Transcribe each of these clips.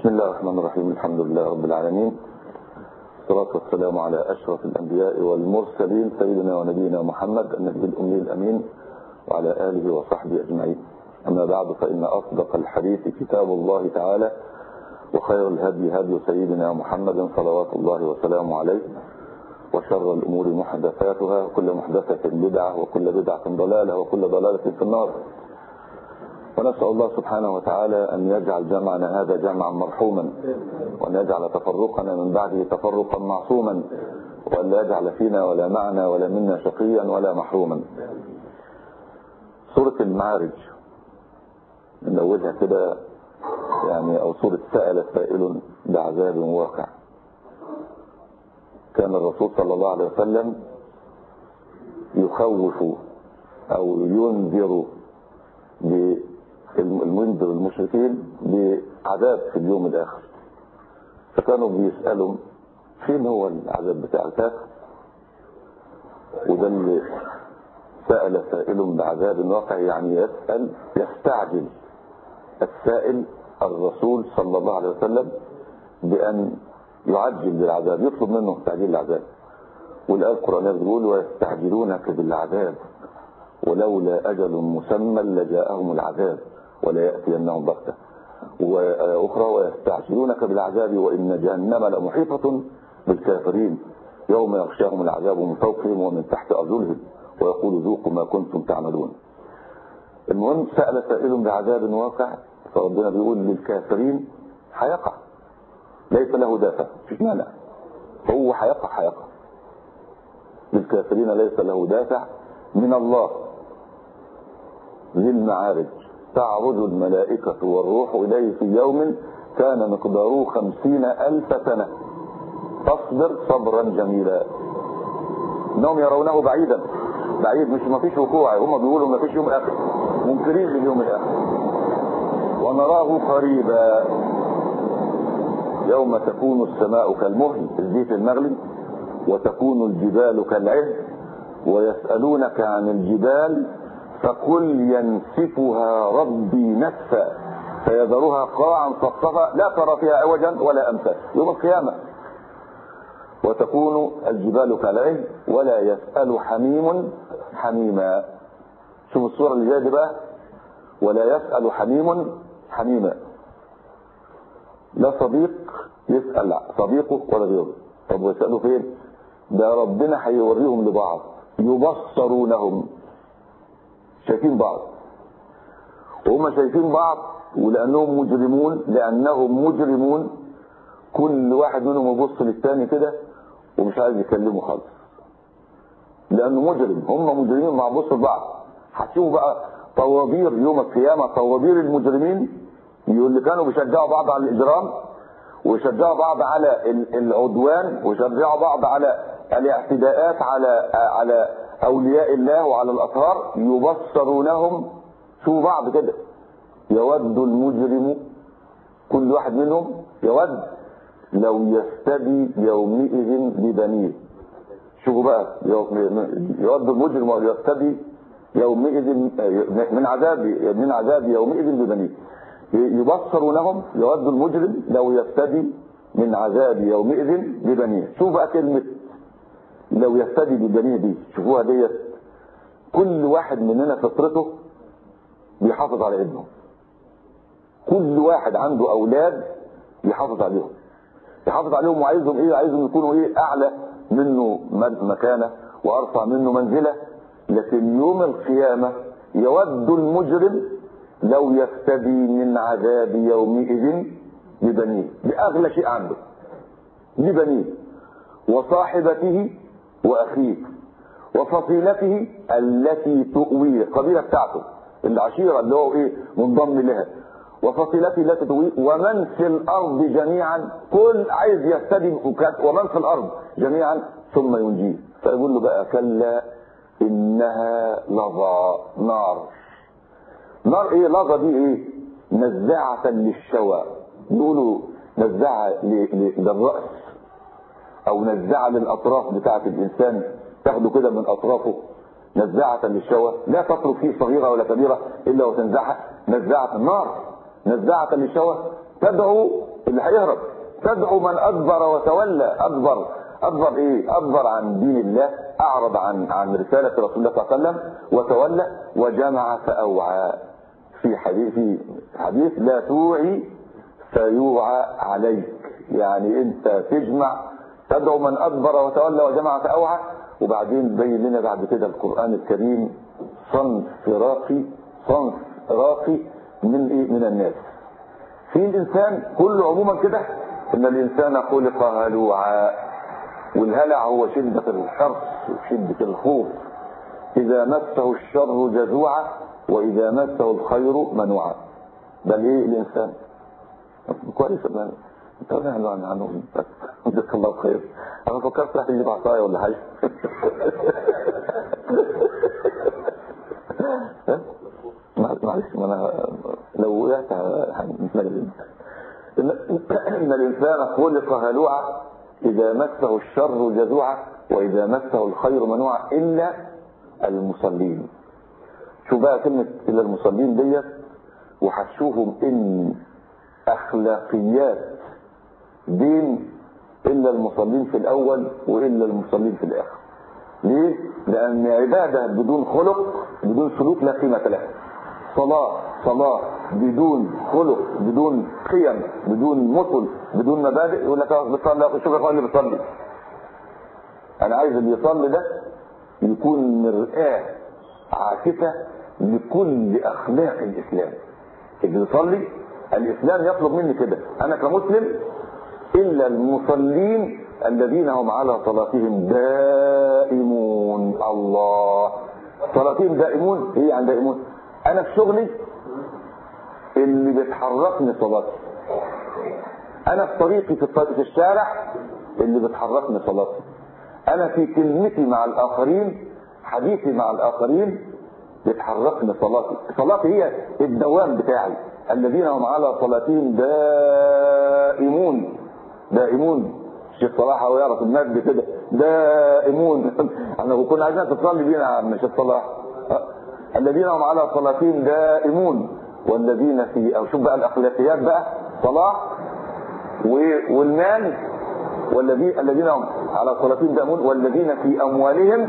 بسم الله الرحمن الرحيم الحمد لله رب العالمين الصلاة والسلام على أشرف الأنبياء والمرسلين سيدنا ونبينا محمد النبي الأمي الأمين وعلى آله وصحبه أجمعين أما بعد فإن أصدق الحديث كتاب الله تعالى وخير الهدي هدي سيدنا محمد صلوات الله وسلامه عليه وشر الأمور محدثاتها وكل محدثة بدعة وكل بدعة ضلالة وكل ضلالة في النار ونسأل الله سبحانه وتعالى أن يجعل جمعنا هذا جمعا مرحوما وأن يجعل تفرقنا من بعده تفرقا معصوما وأن لا يجعل فينا ولا معنا ولا منا شقيا ولا محروما سورة المعارج من أولها كده يعني أو سورة سأل سائل بعذاب واقع كان الرسول صلى الله عليه وسلم يخوف أو ينذر المنذر المشركين بعذاب في اليوم الآخر فكانوا بيسألوا فين هو العذاب بتاعك وده اللي سأل سائل بعذاب واقع يعني يسأل يستعجل السائل الرسول صلى الله عليه وسلم بأن يعجل بالعذاب يطلب منه تعجيل العذاب والآية القرآنية بتقول ويستعجلونك بالعذاب ولولا أجل مسمى لجاءهم العذاب ولا يأتينهم بغتة وأخرى ويستعجلونك بالعذاب وإن جهنم لمحيطة بالكافرين يوم يغشاهم العذاب من فوقهم ومن تحت أرجلهم ويقول ذوقوا ما كنتم تعملون المهم سأل سائل بعذاب واقع فربنا بيقول للكافرين هيقع ليس له دافع مفيش مانع هو هيقع هيقع للكافرين ليس له دافع من الله ذي المعارج تعرج الملائكة والروح إليه في يوم كان مقداره خمسين ألف سنة فاصبر صبرا جميلا انهم يرونه بعيدا بعيد مش ما فيش وقوع هم بيقولوا ما فيش يوم اخر منكرين لليوم الاخر ونراه قريبا يوم تكون السماء كالمهل الزيت المغلي وتكون الجبال كالعهن ويسألونك عن الجبال فقل ينسفها ربي نسفا فيذرها قاعا صفصفا لا ترى فيها عوجا ولا امتا يوم القيامه وتكون الجبال كالعهن ولا يسأل حميم حميما شوف الصورة اللي جايه دي بقى ولا يسأل حميم حميما لا صديق يسأل صديقه ولا غيره طب ويسألوا فين ده ربنا هيوريهم لبعض يبصرونهم شايفين بعض وهم شايفين بعض ولأنهم مجرمون لأنهم مجرمون كل واحد منهم يبص للتاني كده ومش عايز يكلمه خالص لأنه مجرم هم مجرمين مع بص بعض هتشوفوا بقى طوابير يوم القيامة طوابير المجرمين اللي كانوا بيشجعوا بعض على الإجرام ويشجعوا بعض على العدوان ويشجعوا بعض على الاعتداءات على على أولياء الله وعلى الأطهار يبصرونهم شوفوا بعض كده يود المجرم كل واحد منهم يود لو يفتدي يومئذ ببنيه شوفوا بقى يود المجرم أو يفتدي يومئذ من عذاب من عذاب يومئذ ببنيه يبصرونهم يود المجرم لو يفتدي من عذاب يومئذ ببنيه شوف بقى كلمة لو يفتدي ببنيه دي شوفوها ديت كل واحد مننا فطرته بيحافظ على ابنه كل واحد عنده اولاد يحافظ عليهم يحافظ عليهم وعايزهم ايه عايزهم يكونوا ايه اعلى منه مكانه وارفع منه منزله لكن يوم القيامه يود المجرم لو يفتدي من عذاب يومئذ ببنيه باغلى شيء عنده ببنيه وصاحبته واخيه وفصيلته التي تؤويه القبيله بتاعته العشيره اللي هو ايه منضم لها وفصيلته التي تؤويه ومن في الارض جميعا كل عايز يفتدي ومن في الارض جميعا ثم ينجيه فيقول له بقى كلا انها لظى نار نار ايه لظى دي ايه نزاعة للشوى يقولوا نزاعة للرأس او نزاعة للاطراف بتاعة الانسان تاخده كده من اطرافه نزاعة للشوى لا تترك فيه صغيرة ولا كبيرة الا وتنزعها نزاعة النار نزاعة للشوى تدعو اللي هيهرب تدعو من ادبر وتولى ادبر ادبر ايه ادبر عن دين الله اعرض عن عن رساله رسول الله صلى الله عليه وسلم وتولى وجمع فاوعى في حديث في حديث لا توعي فيوعى عليك يعني انت تجمع تدعو من ادبر وتولى وجمع فاوعى وبعدين بين لنا بعد كده القران الكريم صنف راقي صنف راقي من ايه من الناس في الانسان كله عموما كده ان الانسان خلق هلوعا والهلع هو شدة الحرص وشدة الخوف اذا مسه الشر جزوعا واذا مسه الخير منوعا بل ايه الانسان كويس ان انت فاهم عن عنه جزاك الله خير انا فكرت راح تجيب عصايه ولا حاجه معلش ما انا لو وقعت هنتمجد ان ان الانسان خلق هلوعا اذا مسه الشر جزوعا واذا مسه الخير منوعا الا المصلين شو بقى كلمه الا المصلين ديت وهتشوفهم ان اخلاقيات دين الا المصلين في الاول والا المصلين في الاخر ليه لان عباده بدون خلق بدون سلوك لا قيمه لها صلاه صلاه بدون خلق بدون قيم بدون مثل بدون مبادئ يقول لك بتصلي شوف يا اللي بيصلي انا عايز اللي يصلي ده يكون مرآة عاكفة لكل اخلاق الاسلام اللي يصلي الاسلام يطلب مني كده انا كمسلم الا المصلين الذين هم على صلاتهم دائمون الله صلاتهم دائمون ايه يعني دائمون انا في شغلي اللي بتحركني صلاتي انا في طريقي في, في الشارع اللي بتحركني صلاتي انا في كلمتي مع الاخرين حديثي مع الاخرين بتحركني صلاتي صلاتي هي الدوام بتاعي الذين هم على صلاتهم دائمون دائمون الشيخ صلاح هو يعرف المجد كده دائمون احنا كنا عايزين تصلي بينا يا عم الشيخ صلاح الذين هم على صلاتهم دائمون والذين في او شوف بقى الاخلاقيات بقى صلاح والمال والذين الذين هم على صلاتهم دائمون والذين في اموالهم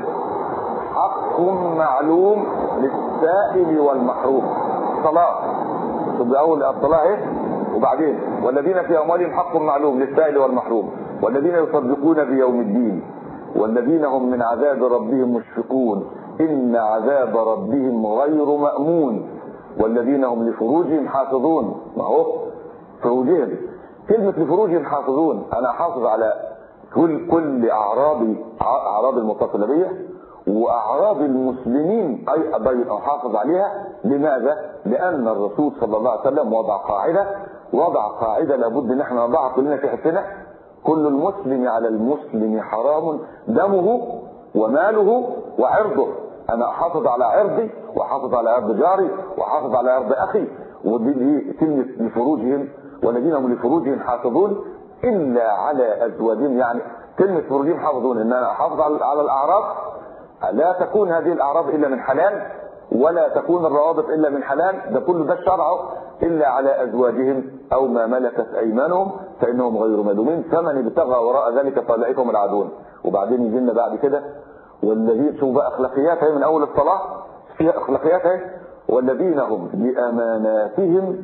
حق معلوم للسائل والمحروم صلاه شوف اول الصلاه ايه وبعدين والذين في اموالهم حق معلوم للسائل والمحروم والذين يصدقون بيوم الدين والذين هم من عذاب ربهم مشفقون ان عذاب ربهم غير مامون والذين هم لفروجهم حافظون ما هو فروجهم كلمه لفروجهم حافظون انا حافظ على كل كل اعراضي اعراض المتصله بي واعراض المسلمين اي احافظ عليها لماذا لان الرسول صلى الله عليه وسلم وضع قاعده وضع قاعده لابد ان احنا نضعها كلنا في حسنا كل المسلم على المسلم حرام دمه وماله وعرضه انا احافظ على عرضي واحافظ على عرض جاري واحافظ على عرض اخي ودي دي كلمه لفروجهم والذين هم لفروجهم حافظون الا على ازواجهم يعني كلمه فروجهم حافظون ان انا احافظ على الاعراض لا تكون هذه الاعراض الا من حلال ولا تكون الروابط الا من حلال ده كله ده الشرع الا على ازواجهم او ما ملكت ايمانهم فانهم غير ملومين فمن ابتغى وراء ذلك فاولئك هم العادون وبعدين يجي لنا بعد كده والذين شوف بقى اخلاقيات اهي من اول الصلاه فيها اخلاقيات اهي والذين هم باماناتهم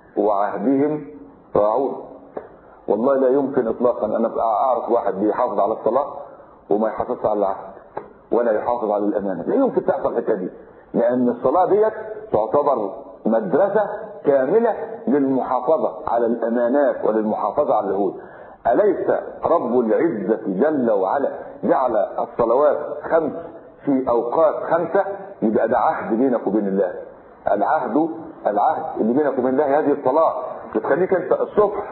وعهدهم راعون والله لا يمكن اطلاقا ان اعرف واحد بيحافظ على الصلاه وما يحافظش على العهد ولا يحافظ على الامانه لا يمكن تحصل الحكايه دي لان الصلاه ديت تعتبر مدرسه كامله للمحافظه على الامانات وللمحافظه على العهود اليس رب العزه جل وعلا جعل الصلوات خمس في اوقات خمسه يبقى ده عهد بينك وبين الله العهد العهد اللي بينك وبين الله هذه الصلاه بتخليك انت الصبح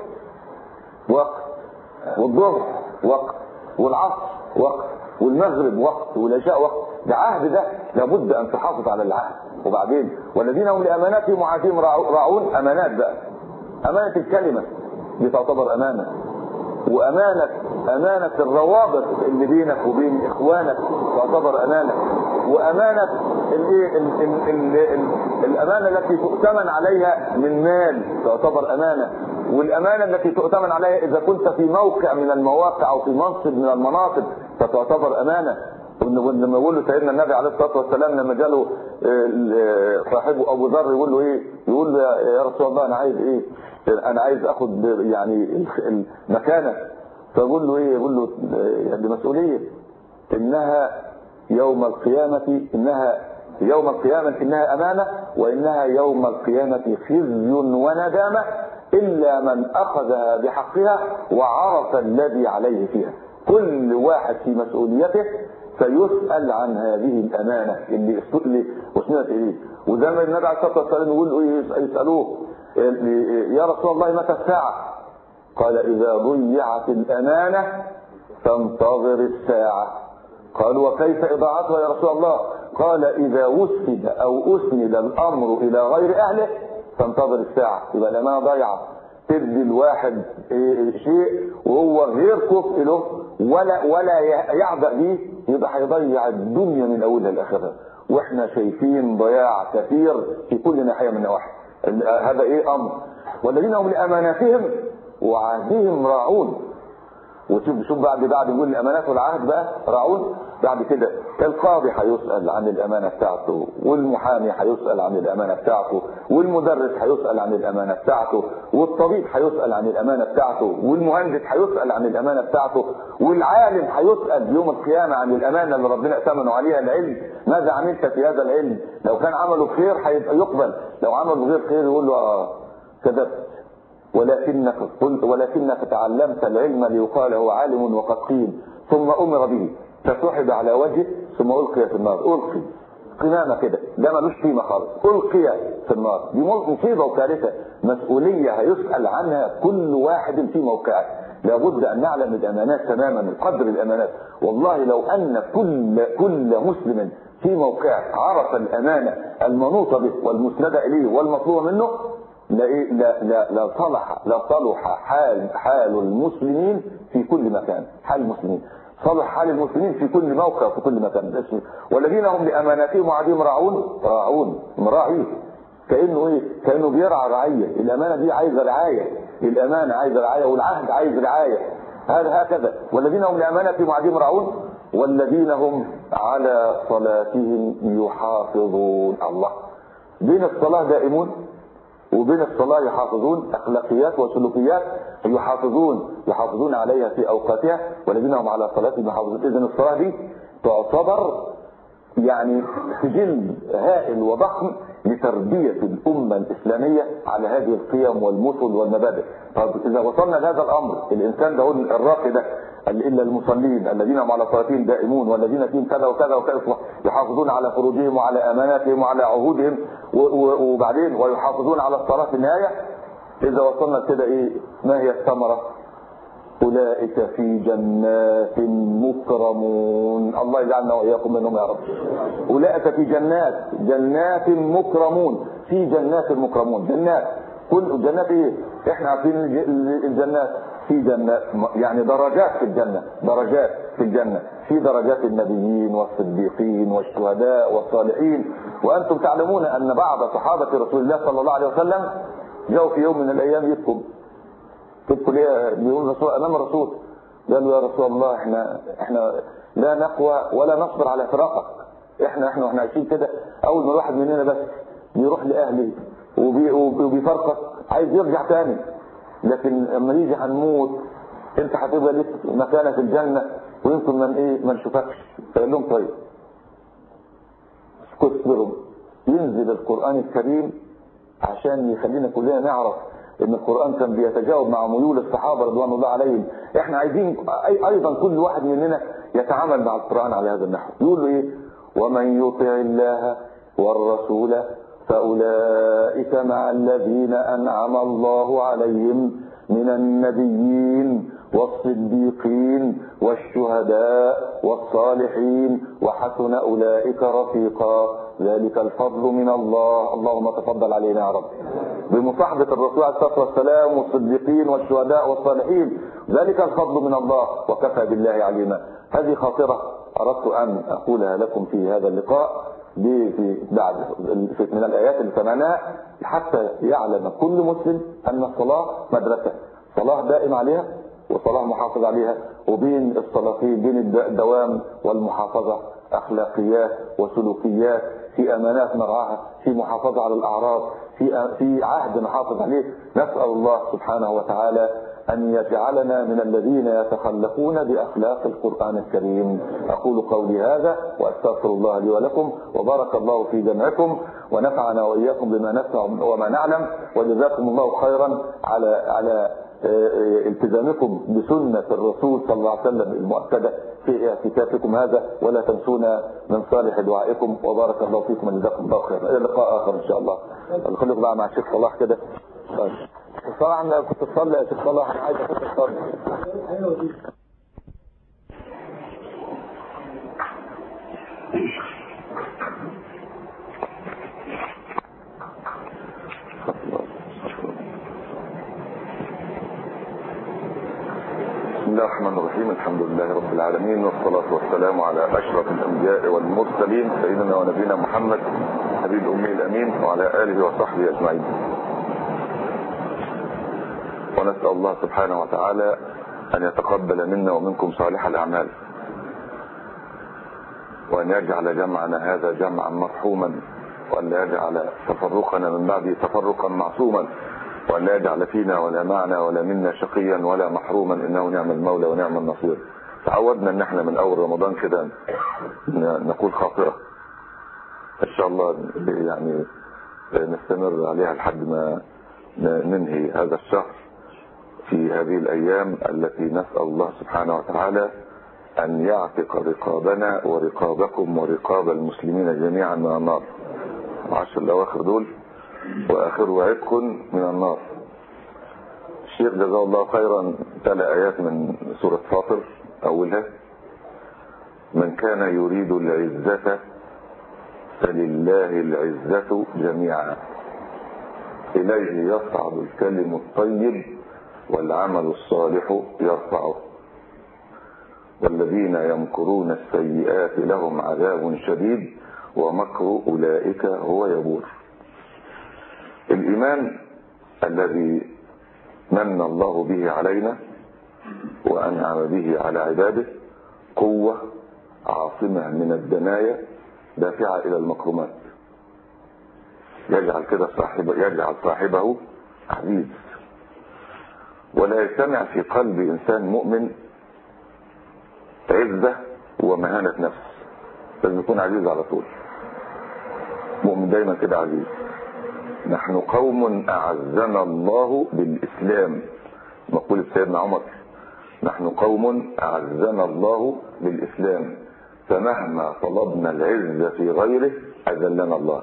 وقت والظهر وقت والعصر وقت والمغرب وقت والعشاء وقت ده عهد ده لابد ان تحافظ على العهد وبعدين والذين هم لاماناتهم وعهدهم راعون امانات بقى امانه الكلمه دي تعتبر امانه وامانه امانه الروابط اللي بينك وبين اخوانك تعتبر امانه وامانه الايه الامانه التي تؤتمن عليها من مال تعتبر امانه والامانه التي تؤتمن عليها اذا كنت في موقع من المواقع او في منصب من المناصب فتعتبر امانه لما يقول له سيدنا النبي عليه الصلاه والسلام لما جاله صاحبه ابو ذر يقول له ايه؟ يقول له يا رسول الله انا عايز ايه؟ انا عايز اخد يعني المكانه فيقول له ايه؟ يقول له دي مسؤوليه انها يوم القيامه انها يوم القيامة إنها أمانة وإنها يوم القيامة خزي وندامة إلا من أخذها بحقها وعرف الذي عليه فيها كل واحد في مسؤوليته سيسأل عن هذه الأمانة اللي أسندت إليه وزي ما النبي عليه الصلاة والسلام يقول يسألوه يا رسول الله متى الساعة قال إذا ضيعت الأمانة فانتظر الساعة قالوا وكيف إضاعتها يا رسول الله قال إذا وسد أو أسند الأمر إلى غير أهله فانتظر الساعة يبقى الأمانة ضيعة تدي الواحد شيء وهو غير كفء له ولا ولا يعبأ به يبقى هيضيع الدنيا من أولها لآخرها واحنا شايفين ضياع كثير في كل ناحية من النواحي هذا ايه امر والذين هم لاماناتهم وعهدهم راعون وشوف شوف بعد بعد يقول الامانات والعهد بقى راعون بعد كده القاضي هيسال عن الامانه بتاعته والمحامي هيسال عن الامانه بتاعته والمدرس هيسال عن الامانه بتاعته والطبيب هيسال عن الامانه بتاعته والمهندس هيسال عن الامانه بتاعته والعالم هيسال يوم القيامه عن الامانه اللي ربنا ائتمنه عليها العلم ماذا عملت في هذا العلم لو كان عمله خير هيبقى يقبل لو عمله غير خير يقول له اه كذبت ولكنك قلت ولكنك تعلمت العلم ليقال هو عالم وقد قيل ثم امر به فسحب على وجهه ثم القي في النار القي قمامة كده ده ملوش قيمة خالص القي في النار دي مصيبة وكارثة مسؤولية هيسأل عنها كل واحد في موقعه لابد ان نعلم الامانات تماما قدر الامانات والله لو ان كل كل مسلم في موقعه عرف الامانه المنوطه به والمسنده اليه والمطلوب منه لا لا لا لا صلح لا صلح حال حال المسلمين في كل مكان حال المسلمين صلح حال المسلمين في كل موقع في كل مكان والذين هم لاماناتهم وعدهم راعون راعون مراعي كانه ايه كانه بيرعى رعيه الامانه دي عايزه رعايه الامانه عايزه رعايه والعهد عايز رعايه هذا هكذا والذين هم لاماناتهم وعدهم راعون والذين هم على صلاتهم يحافظون الله بين الصلاه دائمون وبين الصلاة يحافظون أخلاقيات وسلوكيات يحافظون يحافظون عليها في أوقاتها والذين هم على صلاتهم يحافظون إذا الصلاة دي تعتبر يعني سجل هائل وضخم لتربية الأمة الإسلامية على هذه القيم والمثل والمبادئ طب إذا وصلنا لهذا الأمر الإنسان ده الراقي ده إلا المصلين الذين هم على صلاتهم دائمون والذين فيهم كذا وكذا وكذا يحافظون على فروجهم وعلى أماناتهم وعلى عهودهم وبعدين ويحافظون على الصلاة في النهاية إذا وصلنا كده إيه ما هي الثمرة أولئك في جنات مكرمون الله يجعلنا وإياكم منهم يا رب أولئك في جنات جنات مكرمون في جنات مكرمون جنات كل جنات ايه احنا عارفين الجنات في جنات يعني درجات في الجنة درجات في الجنة في درجات النبيين والصديقين والشهداء والصالحين وأنتم تعلمون أن بعض صحابة رسول الله صلى الله عليه وسلم جاءوا في يوم من الأيام يبكوا تبكوا ليه بيقول الرسول أمام الرسول قالوا يا رسول الله احنا احنا لا نقوى ولا نصبر على فراقك احنا احنا واحنا عايشين كده اول ما الواحد مننا بس بيروح لاهله وبي وبيفرقك عايز يرجع تاني لكن لما يجي هنموت انت هتبقى لك مكانه في الجنه ويمكن من ايه ما نشوفكش فقال لهم طيب اصبروا ينزل القران الكريم عشان يخلينا كلنا نعرف ان القران كان بيتجاوب مع ميول الصحابه رضوان الله عليهم احنا عايزين ايضا كل واحد مننا يتعامل مع القران على هذا النحو يقول له ايه ومن يطع الله والرسول فأولئك مع الذين أنعم الله عليهم من النبيين والصديقين والشهداء والصالحين وحسن أولئك رفيقا ذلك الفضل من الله اللهم تفضل علينا يا رب بمصاحبة الرسول عليه الصلاة والسلام والصديقين والشهداء والصالحين ذلك الفضل من الله وكفى بالله عليما هذه خاطرة أردت أن أقولها لكم في هذا اللقاء دي في بعد من الآيات اللي سمعناها حتى يعلم كل مسلم أن الصلاة مدرسة صلاة دائم عليها وصلاة محافظ عليها وبين الصلاتين بين الدوام والمحافظة أخلاقيات وسلوكيات في أمانات نرعاها في محافظة على الأعراض في في عهد نحافظ عليه نسأل الله سبحانه وتعالى أن يجعلنا من الذين يتخلقون بأخلاق القرآن الكريم أقول قولي هذا وأستغفر الله لي ولكم وبارك الله في جمعكم ونفعنا وإياكم بما نسمع وما نعلم وجزاكم الله خيرا على على التزامكم بسنة الرسول صلى الله عليه وسلم المؤكدة في اعتكافكم هذا ولا تنسونا من صالح دعائكم وبارك الله فيكم وجزاكم الله خيرا الى لقاء اخر ان شاء الله خليكم بقى مع الشيخ صلاح كده طيب صلاح انا كنت تصلي يا شيخ صلاح انا عايز اخش اصلي بسم الله الرحمن الرحيم الحمد لله رب العالمين والصلاة والسلام على أشرف الأنبياء والمرسلين سيدنا ونبينا محمد حبيب الأمي الأمين وعلى آله وصحبه أجمعين ونسأل الله سبحانه وتعالى أن يتقبل منا ومنكم صالح الأعمال وأن يجعل جمعنا هذا جمعا مرحوما وأن لا يجعل تفرقنا من بعده تفرقا معصوما وأن لا يجعل فينا ولا معنا ولا منا شقيا ولا محروما إنه نعم المولى ونعم النصير تعودنا ان احنا من اول رمضان كده نقول خاطرة ان شاء الله يعني نستمر عليها لحد ما ننهي هذا الشهر في هذه الايام التي نسأل الله سبحانه وتعالى ان يعتق رقابنا ورقابكم ورقاب المسلمين جميعا من النار العشر الاواخر دول واخر وعدكم من النار الشيخ جزاه الله خيرا تلا ايات من سورة فاطر اولها من كان يريد العزة فلله العزة جميعا اليه يصعد الكلم الطيب والعمل الصالح يرفعه والذين يمكرون السيئات لهم عذاب شديد ومكر اولئك هو يبور الايمان الذي من الله به علينا وأنعم به على عباده قوة عاصمة من الدنايا دافعة إلى المكرمات يجعل كده صاحب يجعل صاحبه عزيز ولا يجتمع في قلب إنسان مؤمن عزة ومهانة نفس لازم يكون عزيز على طول مؤمن دايما كده عزيز نحن قوم أعزنا الله بالإسلام مقولة سيدنا عمر نحن قوم أعزنا الله بالإسلام فمهما طلبنا العزة في غيره أذلنا الله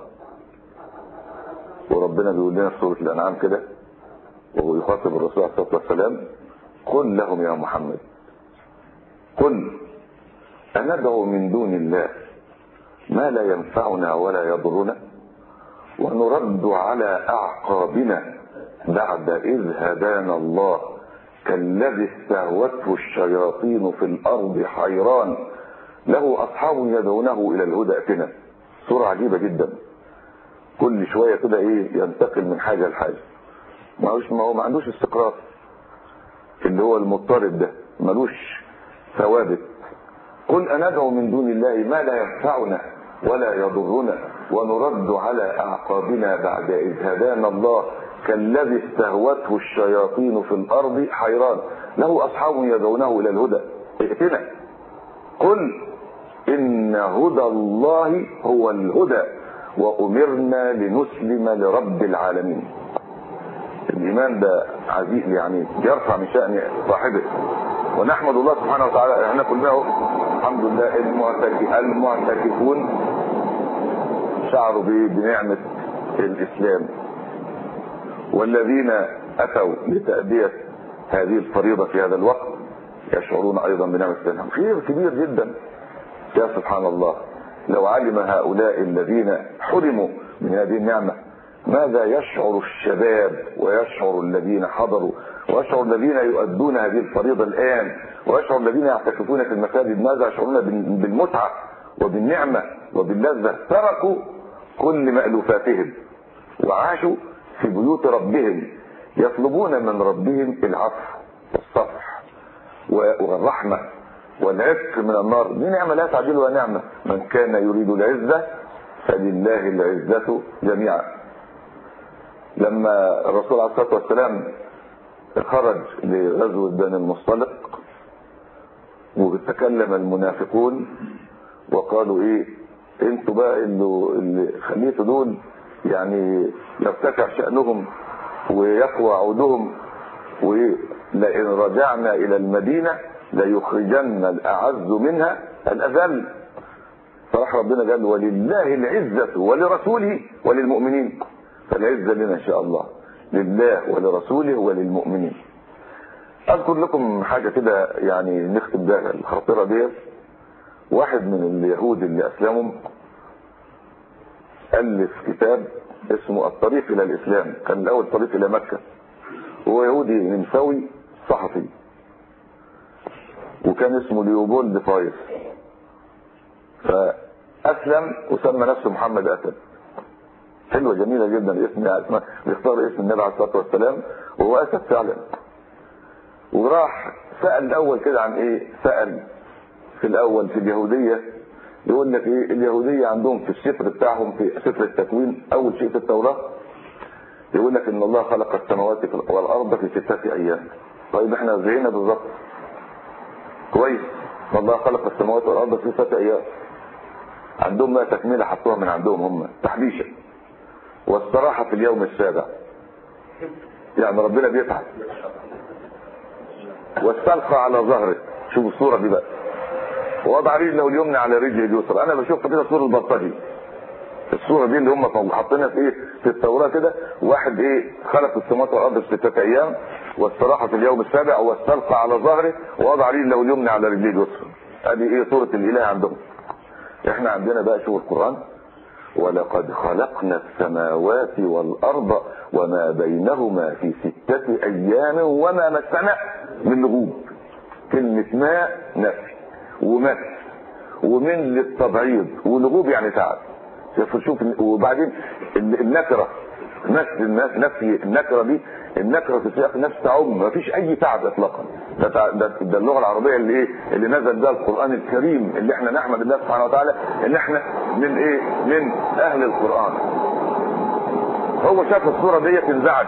وربنا بيقول لنا في سورة الأنعام كده وهو يخاطب الرسول عليه الصلاة والسلام قل لهم يا محمد قل أندعو من دون الله ما لا ينفعنا ولا يضرنا ونرد على أعقابنا بعد إذ هدانا الله كالذي استهوته الشياطين في الأرض حيران له أصحاب يدعونه إلى الهدى ائتنا صورة عجيبة جدا كل شوية كده إيه ينتقل من حاجة لحاجة ما هوش ما هو ما عندوش استقرار اللي هو المضطرب ده ملوش ثوابت قل أندعو من دون الله ما لا ينفعنا ولا يضرنا ونرد على أعقابنا بعد إذ هدانا الله كالذي استهوته الشياطين في الأرض حيران له أصحاب يدعونه إلى الهدى ائتنا قل إن هدى الله هو الهدى وأمرنا لنسلم لرب العالمين الإيمان ده عزيز يعني يرفع من شأن صاحبه ونحمد الله سبحانه وتعالى احنا كلنا الحمد لله المعتكفون شعروا بنعمة الإسلام والذين أتوا لتأدية هذه الفريضة في هذا الوقت يشعرون أيضا بنعمة الإسلام خير كبير جدا يا سبحان الله لو علم هؤلاء الذين حرموا من هذه النعمة ماذا يشعر الشباب ويشعر الذين حضروا ويشعر الذين يؤدون هذه الفريضة الآن ويشعر الذين يعتكفون في المساجد ماذا يشعرون بالمتعة وبالنعمة وباللذة تركوا كل مألوفاتهم وعاشوا في بيوت ربهم يطلبون من ربهم العفو والصفح والرحمة والعتق من النار دي نعمة لا تعدلها نعمة من كان يريد العزة فلله العزة جميعا لما الرسول عليه الصلاة والسلام خرج لغزوة بني المصطلق وتكلم المنافقون وقالوا ايه انتوا بقى اللي, اللي خليتوا دول يعني يرتفع شأنهم ويقوى عودهم ولئن رجعنا الى المدينة ليخرجن الاعز منها الاذل فراح ربنا قال ولله العزة ولرسوله وللمؤمنين فالعزة لنا ان شاء الله لله ولرسوله وللمؤمنين اذكر لكم حاجة كده يعني نختم بها الخاطرة ديت واحد من اليهود اللي اسلموا الف كتاب اسمه الطريق الى الاسلام كان الاول طريق الى مكة هو يهودي نمساوي صحفي وكان اسمه ليوبولد فايس فاسلم وسمى نفسه محمد اسد حلوه جميله جدا اسم اسمه بيختار اسم النبي عليه الصلاه والسلام وهو اسد فعلا وراح سال الاول كده عن ايه سال في الاول في اليهوديه يقول لك ايه اليهوديه عندهم في السفر بتاعهم في سفر التكوين اول شيء في التوراه يقول لك ان الله خلق السماوات والارض في سته ايام طيب احنا زينا بالظبط كويس الله خلق السماوات والارض في سته ايام عندهم بقى تكمله حطوها من عندهم هم تحبيشه واستراحه في اليوم السابع يعني ربنا بيتعب واستلقى على ظهره شوف الصوره دي بقى ووضع رجله اليمنى على رجله اليسرى انا بشوف كده صوره البلطجي الصوره دي اللي هم حاطينها في ايه في التوراه كده واحد ايه خلق السماوات والارض في سته ايام واستراح في اليوم السابع واستلقى على ظهره ووضع رجله اليمنى على رجله اليسرى ادي ايه صوره الاله عندهم احنا عندنا بقى شوف القران ولقد خلقنا السماوات والارض وما بينهما في سته ايام وما مسنا من لغوب كلمه ماء نفي ومس ومن للتبعيض ولغوب يعني تعب شوف وبعدين النكره نفس الناس نفي النكره دي النكره في سياق نفس تعم ما فيش اي تعب اطلاقا ده, ده, ده اللغه العربيه اللي ايه اللي نزل بها القران الكريم اللي احنا نحمد الله سبحانه وتعالى ان احنا من ايه من اهل القران هو شاف الصوره ديت انزعج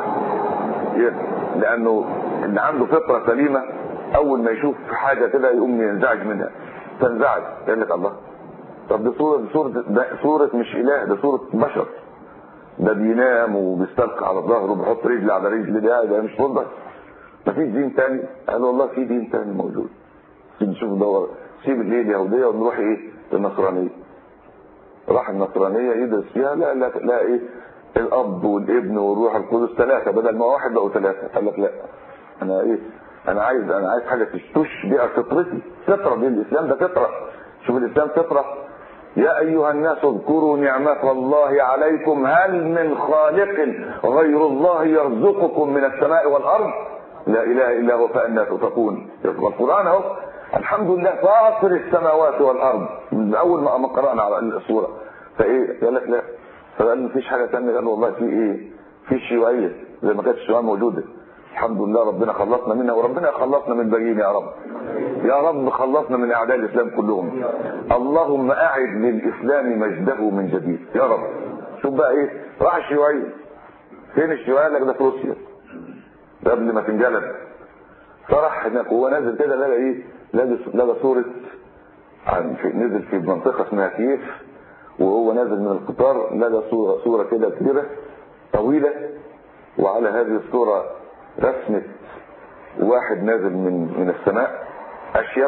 لانه اللي عنده فطره سليمه اول ما يشوف حاجه كده يقوم ينزعج منها تنزعج يقول لك الله طب دي صوره صوره ده صوره مش اله ده صوره بشر ده بينام وبيستلقى على ظهره وبيحط رجل على رجل ده ده مش فرضك مفيش دين تاني قال والله في دين تاني موجود نشوف دور سيب الايه اليهوديه ونروح ايه النصرانيه راح النصرانيه يدرس فيها لا لا لا ايه الاب والابن والروح القدس ثلاثه بدل ما واحد بقوا ثلاثه قال لك لا انا ايه انا عايز انا عايز حاجه تشبه فطرتي فطره دي الاسلام ده فطره شوف الاسلام فطره يا ايها الناس اذكروا نعمه الله عليكم هل من خالق غير الله يرزقكم من السماء والارض لا اله الا هو فانا تتقون يبقى القران اهو الحمد لله فاطر السماوات والارض من اول ما قرانا على السوره فايه قال لك لا فقال مفيش حاجه ثانيه قال والله في ايه في الشيوعيه زي ما كانت الشيوعيه موجوده الحمد لله ربنا خلصنا منها وربنا خلصنا من الباقيين يا رب يا رب خلصنا من اعداء الاسلام كلهم اللهم اعد للاسلام مجده من جديد يا رب شوف بقى ايه راح الشيوعيه فين الشيوعيه لك ده في روسيا ده قبل ما تنجلب فراح هناك وهو نازل كده لقى ايه لقى لقى صوره عن في نزل في منطقه اسمها كييف وهو نازل من القطار لقى صوره صوره كده كبيره طويله وعلى هذه الصوره رسمة واحد نازل من من السماء اشيب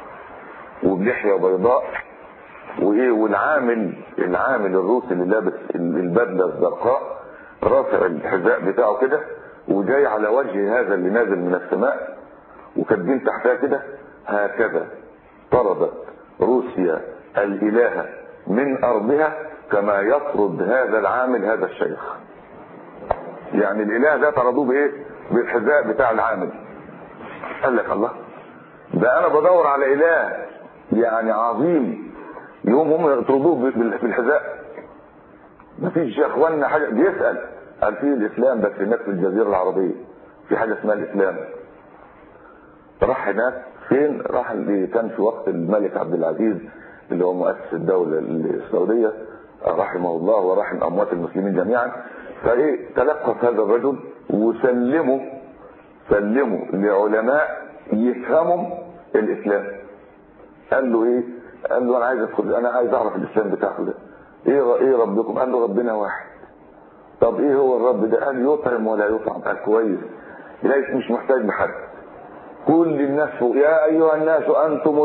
وبلحيه بيضاء وايه والعامل العامل الروسي اللي لابس البدله الزرقاء رافع الحذاء بتاعه كده وجاي على وجه هذا اللي نازل من السماء وكاتبين تحتها كده هكذا طردت روسيا الالهه من ارضها كما يطرد هذا العامل هذا الشيخ يعني الاله ده طردوه بايه بالحذاء بتاع العامل قال لك الله ده انا بدور على اله يعني عظيم يوم هم يطردوه بالحذاء مفيش يا اخوانا حاجه بيسال قال في الاسلام بس هناك في الجزيره العربيه في حاجه اسمها الاسلام راح هناك فين راح اللي كان في وقت الملك عبد العزيز اللي هو مؤسس الدوله السعوديه رحمه الله ورحم اموات المسلمين جميعا فايه تلقف هذا الرجل وسلمه سلمه لعلماء يفهموا الاسلام قال له ايه قال له انا عايز ادخل انا عايز اعرف الاسلام بتاعه ده ايه ايه ربكم قال له ربنا واحد طب ايه هو الرب ده قال يطعم ولا يطعم قال كويس ليس مش محتاج لحد كل الناس فوق يا ايها الناس انتم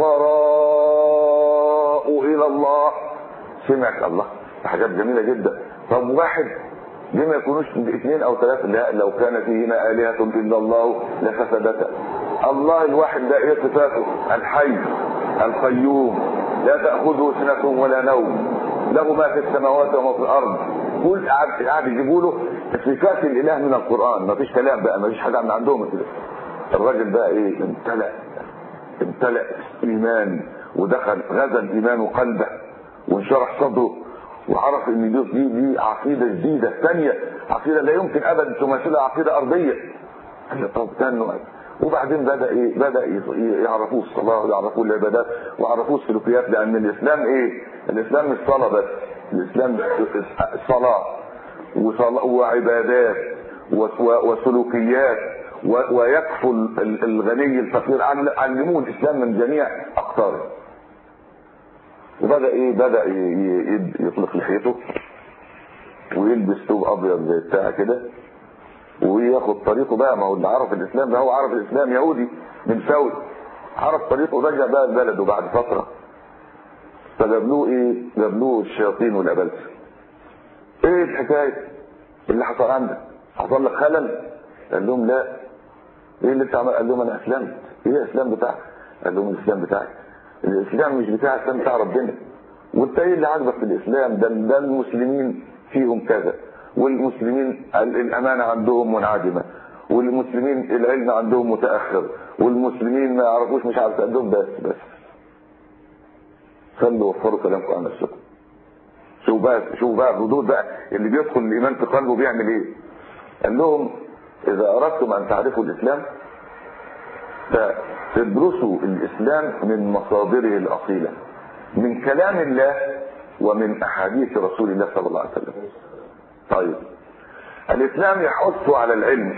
الفقراء الى الله سمعت الله حاجات جميله جدا طب واحد ليه ما يكونوش اثنين او ثلاثه لا لو كان فيهما الهه الا الله لفسدتا الله الواحد ده ايه صفاته الحي القيوم لا تاخذه سنه ولا نوم له ما في السماوات وما في الارض كل قاعد قاعد يجيبوا له صفات الاله من القران ما فيش كلام بقى ما فيش حاجه من عندهم كده الراجل بقى ايه امتلأ امتلأ ايمان ودخل غزا الايمان قلبه وانشرح صدره وعرف ان دي دي, دي عقيده جديده ثانيه عقيده لا يمكن ابدا تماثلها عقيده ارضيه قال طب استنوا وبعدين بدا ايه بدا يعرفوا الصلاه ويعرفوا العبادات ويعرفوا السلوكيات لان الاسلام ايه الاسلام مش صلاه بس الاسلام صلاه وعبادات وسلوكيات ويكفل الغني الفقير علموه الاسلام من جميع اقطاره وبدا ايه بدا يطلق لحيته ويلبس ثوب ابيض زي بتاع كده وياخد طريقه بقى ما هو اللي عرف الاسلام ده هو عرف الاسلام يهودي من سوي عرف طريقه رجع بقى البلد وبعد فتره فجابلوه ايه جابلوه الشياطين والابلسه ايه الحكايه اللي حصل عندك حصل لك خلل قال لهم لا ايه اللي انت عمل قال لهم انا اسلمت ايه الاسلام بتاعك قال لهم الاسلام بتاعي الاسلام مش بتاع الاسلام بتاع ربنا وانت ايه اللي عاجبك في الاسلام ده ده المسلمين فيهم كذا والمسلمين الامانه عندهم منعدمه والمسلمين العلم عندهم متاخر والمسلمين ما يعرفوش مش عارف عندهم بس بس خلوا وفروا كلامكم عن نفسكم شوف بقى شوف بقى الردود بقى اللي بيدخل الايمان في قلبه بيعمل ايه قال لهم اذا اردتم ان تعرفوا الاسلام فادرسوا الاسلام من مصادره الاصيله من كلام الله ومن احاديث رسول الله صلى الله عليه وسلم طيب الاسلام يحث على العلم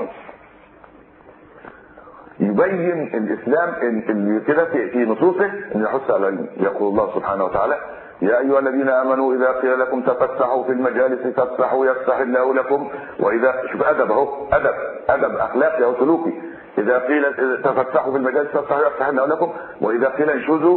يبين الاسلام ان كده في نصوصه ان يحث على العلم يقول الله سبحانه وتعالى يا ايها الذين امنوا اذا قيل لكم تفسحوا في المجالس تفسحوا يفسح الله لكم واذا شوف ادب اهو ادب ادب اخلاقي او سلوكي اذا قيل تفسحوا في المجالس تفسحوا يفسح الله لكم واذا قيل انشزوا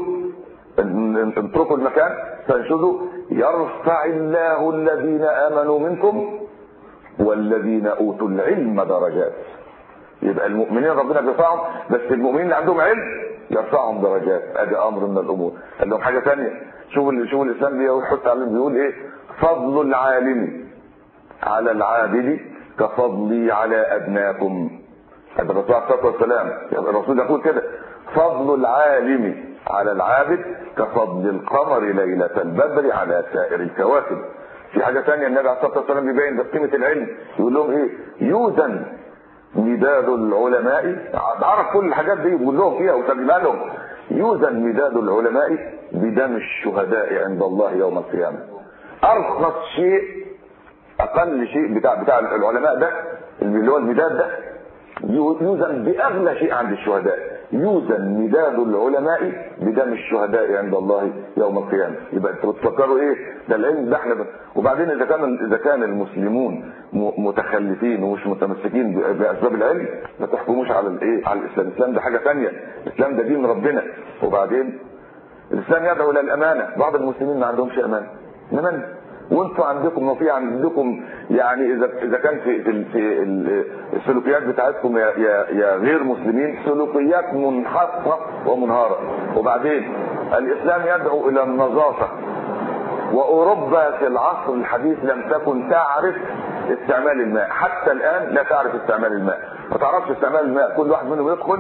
اتركوا المكان فانشزوا يرفع الله الذين امنوا منكم والذين اوتوا العلم درجات يبقى المؤمنين ربنا بيرفعهم بس المؤمنين اللي عندهم علم يرفعهم درجات ادي امر من الامور قال لهم حاجه ثانيه شوفوا شوفوا الاسلام بيحط على بيقول ايه فضل العالم على العابد كفضلي على ادناكم هذا الرسول عليه الصلاه والسلام الرسول يقول كده فضل العالم على العابد كفضل القمر ليله البدر على سائر الكواكب في حاجه ثانيه النبي عليه الصلاه والسلام بيبين قيمه العلم يقول لهم ايه يوزن مداد العلماء عرف كل الحاجات دي يقول لهم فيها وترجمها لهم يوزن مداد العلماء بدم الشهداء عند الله يوم القيامه ارخص شيء اقل شيء بتاع بتاع العلماء ده اللي هو المداد ده يوزن باغلى شيء عند الشهداء يوزن مداد العلماء بدم الشهداء عند الله يوم القيامه يبقى انتوا بتفكروا ايه ده العلم ده احنا ب... وبعدين اذا كان اذا كان المسلمون متخلفين ومش متمسكين باسباب العلم ما تحكموش على الايه على الاسلام الاسلام ده حاجه ثانيه الاسلام ده دين ربنا وبعدين الاسلام يدعو الى الامانه بعض المسلمين ما عندهمش امانه من وانتوا عندكم وفي عندكم يعني اذا اذا كان في في, في السلوكيات بتاعتكم يا, يا, يا غير مسلمين سلوكيات منحطه ومنهاره وبعدين الاسلام يدعو الى النظافه واوروبا في العصر الحديث لم تكن تعرف استعمال الماء حتى الان لا تعرف استعمال الماء ما تعرفش استعمال الماء كل واحد منهم يدخل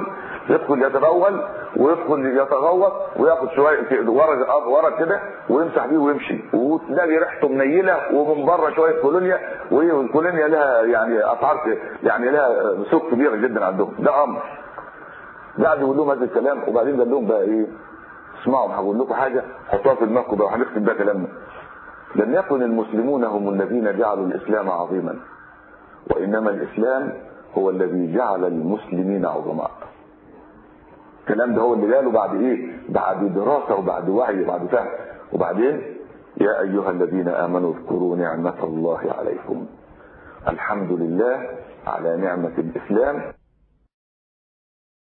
يدخل يتبول ويدخل يتغوط وياخد شويه ورق ورق كده ويمسح بيه ويمشي وتلاقي ريحته منيله ومن بره شويه كولونيا والكولونيا لها يعني اسعار يعني لها سوق كبيره جدا عندهم ده امر قعد يقول لهم هذا الكلام وبعدين قال لهم بقى ايه اسمعوا هقول لكم حاجه حطوها في دماغكم بقى وهنختم بقى كلامنا لم يكن المسلمون هم الذين جعلوا الاسلام عظيما وانما الاسلام هو الذي جعل المسلمين عظماء الكلام ده هو اللي قاله بعد ايه بعد دراسه وبعد وعي وبعد فهم وبعدين يا ايها الذين امنوا اذكروا نعمه الله عليكم الحمد لله على نعمه الاسلام